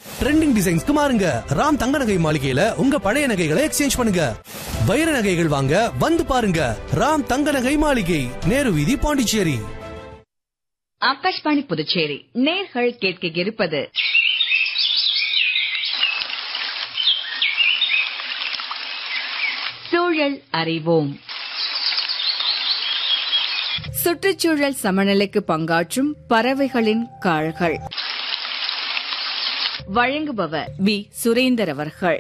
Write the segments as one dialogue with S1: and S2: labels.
S1: trending டிசைன்ஸ்க்கு மாறுங்க ராம் தங்க நகை மாளிகையில உங்க பழைய நகைகளை எக்ஸ்சேஞ்ச் பண்ணுங்க வைர நகைகள் வாங்க வந்து பாருங்க ராம் தங்க நகை மாளிகை நேரு வீதி பாண்டிச்சேரி
S2: ஆகாஷ்வாணி புதுச்சேரி நேர்கள் கேட்க இருப்பது சூழல் அறிவோம் சுற்றுச்சூழல் சமநிலைக்கு பங்காற்றும் பறவைகளின் கால்கள் வழங்குபவர் வி சுரேந்தர் அவர்கள்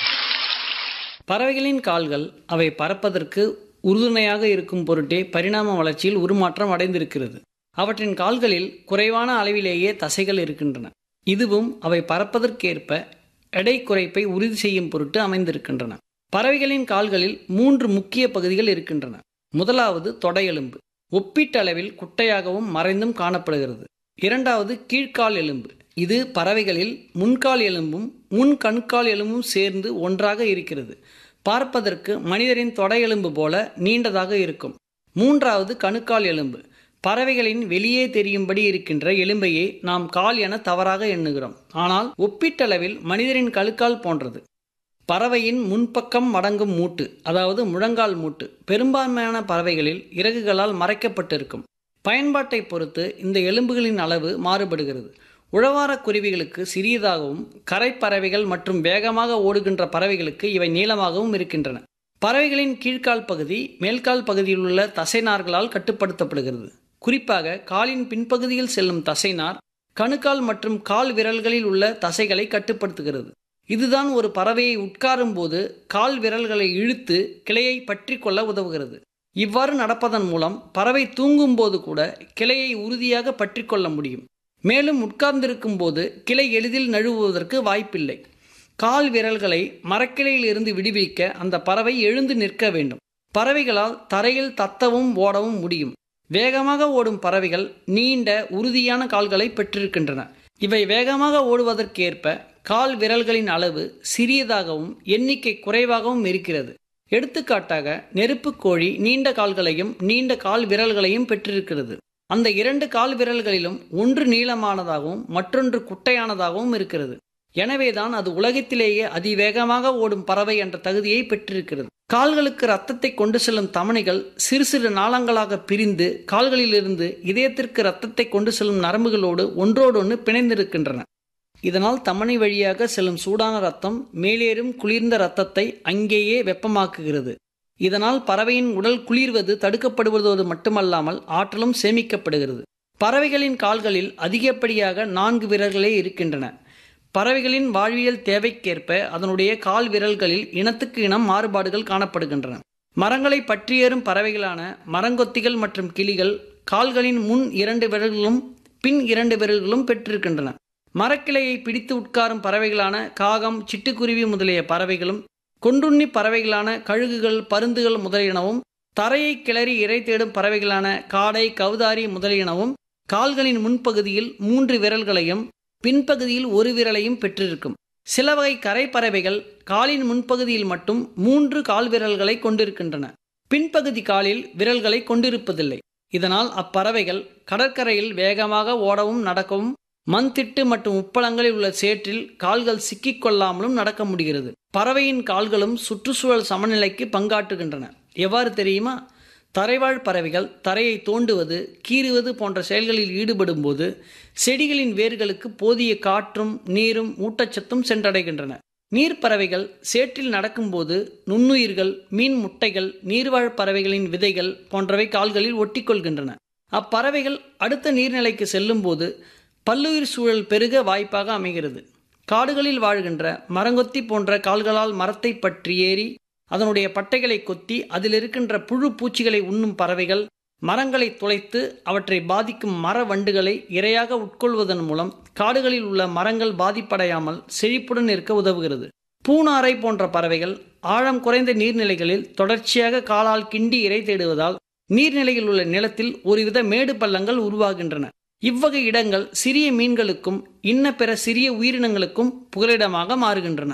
S3: பறவைகளின் கால்கள் அவை பறப்பதற்கு உறுதுணையாக இருக்கும் பொருட்டே பரிணாம வளர்ச்சியில் உருமாற்றம் அடைந்திருக்கிறது அவற்றின் கால்களில் குறைவான அளவிலேயே தசைகள் இருக்கின்றன இதுவும் அவை பறப்பதற்கேற்ப எடை குறைப்பை உறுதி செய்யும் பொருட்டு அமைந்திருக்கின்றன பறவைகளின் கால்களில் மூன்று முக்கிய பகுதிகள் இருக்கின்றன முதலாவது தொடையெலும்பு ஒப்பீட்டளவில் குட்டையாகவும் மறைந்தும் காணப்படுகிறது இரண்டாவது கீழ்கால் எலும்பு இது பறவைகளில் முன்கால் எலும்பும் முன் கணுக்கால் எலும்பும் சேர்ந்து ஒன்றாக இருக்கிறது பார்ப்பதற்கு மனிதரின் தொடை எலும்பு போல நீண்டதாக இருக்கும் மூன்றாவது கணுக்கால் எலும்பு பறவைகளின் வெளியே தெரியும்படி இருக்கின்ற எலும்பையே நாம் கால் என தவறாக எண்ணுகிறோம் ஆனால் ஒப்பீட்டளவில் மனிதரின் கழுக்கால் போன்றது பறவையின் முன்பக்கம் மடங்கும் மூட்டு அதாவது முழங்கால் மூட்டு பெரும்பான்மையான பறவைகளில் இறகுகளால் மறைக்கப்பட்டிருக்கும் பயன்பாட்டை பொறுத்து இந்த எலும்புகளின் அளவு மாறுபடுகிறது உழவாரக் குருவிகளுக்கு சிறியதாகவும் கரைப்பறவைகள் மற்றும் வேகமாக ஓடுகின்ற பறவைகளுக்கு இவை நீளமாகவும் இருக்கின்றன பறவைகளின் கீழ்கால் பகுதி மேல்கால் பகுதியில் உள்ள தசைநார்களால் கட்டுப்படுத்தப்படுகிறது குறிப்பாக காலின் பின்பகுதியில் செல்லும் தசைநார் கணுக்கால் மற்றும் கால் விரல்களில் உள்ள தசைகளை கட்டுப்படுத்துகிறது இதுதான் ஒரு பறவையை உட்காரும் போது கால் விரல்களை இழுத்து கிளையை பற்றி கொள்ள உதவுகிறது இவ்வாறு நடப்பதன் மூலம் பறவை தூங்கும் போது கூட கிளையை உறுதியாக பற்றி கொள்ள முடியும் மேலும் உட்கார்ந்திருக்கும் போது கிளை எளிதில் நழுவுவதற்கு வாய்ப்பில்லை கால் விரல்களை மரக்கிளையில் இருந்து விடுவிக்க அந்த பறவை எழுந்து நிற்க வேண்டும் பறவைகளால் தரையில் தத்தவும் ஓடவும் முடியும் வேகமாக ஓடும் பறவைகள் நீண்ட உறுதியான கால்களை பெற்றிருக்கின்றன இவை வேகமாக ஓடுவதற்கேற்ப கால் விரல்களின் அளவு சிறியதாகவும் எண்ணிக்கை குறைவாகவும் இருக்கிறது எடுத்துக்காட்டாக நெருப்புக் கோழி நீண்ட கால்களையும் நீண்ட கால் விரல்களையும் பெற்றிருக்கிறது அந்த இரண்டு கால் விரல்களிலும் ஒன்று நீளமானதாகவும் மற்றொன்று குட்டையானதாகவும் இருக்கிறது எனவேதான் அது உலகத்திலேயே அதிவேகமாக ஓடும் பறவை என்ற தகுதியை பெற்றிருக்கிறது கால்களுக்கு ரத்தத்தை கொண்டு செல்லும் தமனிகள் சிறு சிறு நாளங்களாக பிரிந்து கால்களிலிருந்து இதயத்திற்கு ரத்தத்தை கொண்டு செல்லும் நரம்புகளோடு ஒன்றோடொன்று பிணைந்திருக்கின்றன இதனால் தமனி வழியாக செல்லும் சூடான ரத்தம் மேலேறும் குளிர்ந்த ரத்தத்தை அங்கேயே வெப்பமாக்குகிறது இதனால் பறவையின் உடல் குளிர்வது தடுக்கப்படுவதோடு மட்டுமல்லாமல் ஆற்றலும் சேமிக்கப்படுகிறது பறவைகளின் கால்களில் அதிகப்படியாக நான்கு விரல்களே இருக்கின்றன பறவைகளின் வாழ்வியல் தேவைக்கேற்ப அதனுடைய கால் விரல்களில் இனத்துக்கு இனம் மாறுபாடுகள் காணப்படுகின்றன மரங்களை பற்றியேறும் பறவைகளான மரங்கொத்திகள் மற்றும் கிளிகள் கால்களின் முன் இரண்டு விரல்களும் பின் இரண்டு விரல்களும் பெற்றிருக்கின்றன மரக்கிளையை பிடித்து உட்காரும் பறவைகளான காகம் சிட்டுக்குருவி முதலிய பறவைகளும் கொண்டுண்ணி பறவைகளான கழுகுகள் பருந்துகள் முதலியனவும் தரையை கிளறி இறை தேடும் பறவைகளான காடை கவுதாரி முதலியனவும் கால்களின் முன்பகுதியில் மூன்று விரல்களையும் பின்பகுதியில் ஒரு விரலையும் பெற்றிருக்கும் சில வகை கரை பறவைகள் காலின் முன்பகுதியில் மட்டும் மூன்று கால் விரல்களை கொண்டிருக்கின்றன பின்பகுதி காலில் விரல்களை கொண்டிருப்பதில்லை இதனால் அப்பறவைகள் கடற்கரையில் வேகமாக ஓடவும் நடக்கவும் மண் திட்டு மற்றும் உப்பளங்களில் உள்ள சேற்றில் கால்கள் சிக்கிக் கொள்ளாமலும் நடக்க முடிகிறது பறவையின் கால்களும் சுற்றுச்சூழல் சமநிலைக்கு பங்காற்றுகின்றன எவ்வாறு தெரியுமா தரைவாழ் பறவைகள் தரையை தோண்டுவது கீறுவது போன்ற செயல்களில் ஈடுபடும் போது செடிகளின் வேர்களுக்கு போதிய காற்றும் நீரும் ஊட்டச்சத்தும் சென்றடைகின்றன நீர்ப்பறவைகள் சேற்றில் நடக்கும்போது நுண்ணுயிர்கள் மீன் முட்டைகள் நீர்வாழ் பறவைகளின் விதைகள் போன்றவை கால்களில் ஒட்டிக்கொள்கின்றன அப்பறவைகள் அடுத்த நீர்நிலைக்கு செல்லும்போது பல்லுயிர் சூழல் பெருக வாய்ப்பாக அமைகிறது காடுகளில் வாழ்கின்ற மரங்கொத்தி போன்ற கால்களால் மரத்தை பற்றி ஏறி அதனுடைய பட்டைகளை கொத்தி அதில் இருக்கின்ற புழு பூச்சிகளை உண்ணும் பறவைகள் மரங்களை துளைத்து அவற்றை பாதிக்கும் மர வண்டுகளை இரையாக உட்கொள்வதன் மூலம் காடுகளில் உள்ள மரங்கள் பாதிப்படையாமல் செழிப்புடன் இருக்க உதவுகிறது பூனாரை போன்ற பறவைகள் ஆழம் குறைந்த நீர்நிலைகளில் தொடர்ச்சியாக காலால் கிண்டி இறை தேடுவதால் நீர்நிலையில் உள்ள நிலத்தில் ஒருவித மேடு பள்ளங்கள் உருவாகின்றன இவ்வகை இடங்கள் சிறிய மீன்களுக்கும் இன்ன பிற சிறிய உயிரினங்களுக்கும் புகலிடமாக மாறுகின்றன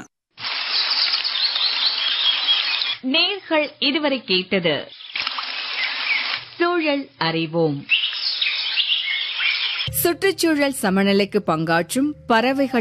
S2: நேர்கள் இதுவரை கேட்டது சூழல் அறிவோம் சுற்றுச்சூழல் சமநிலைக்கு பங்காற்றும் பறவைகள்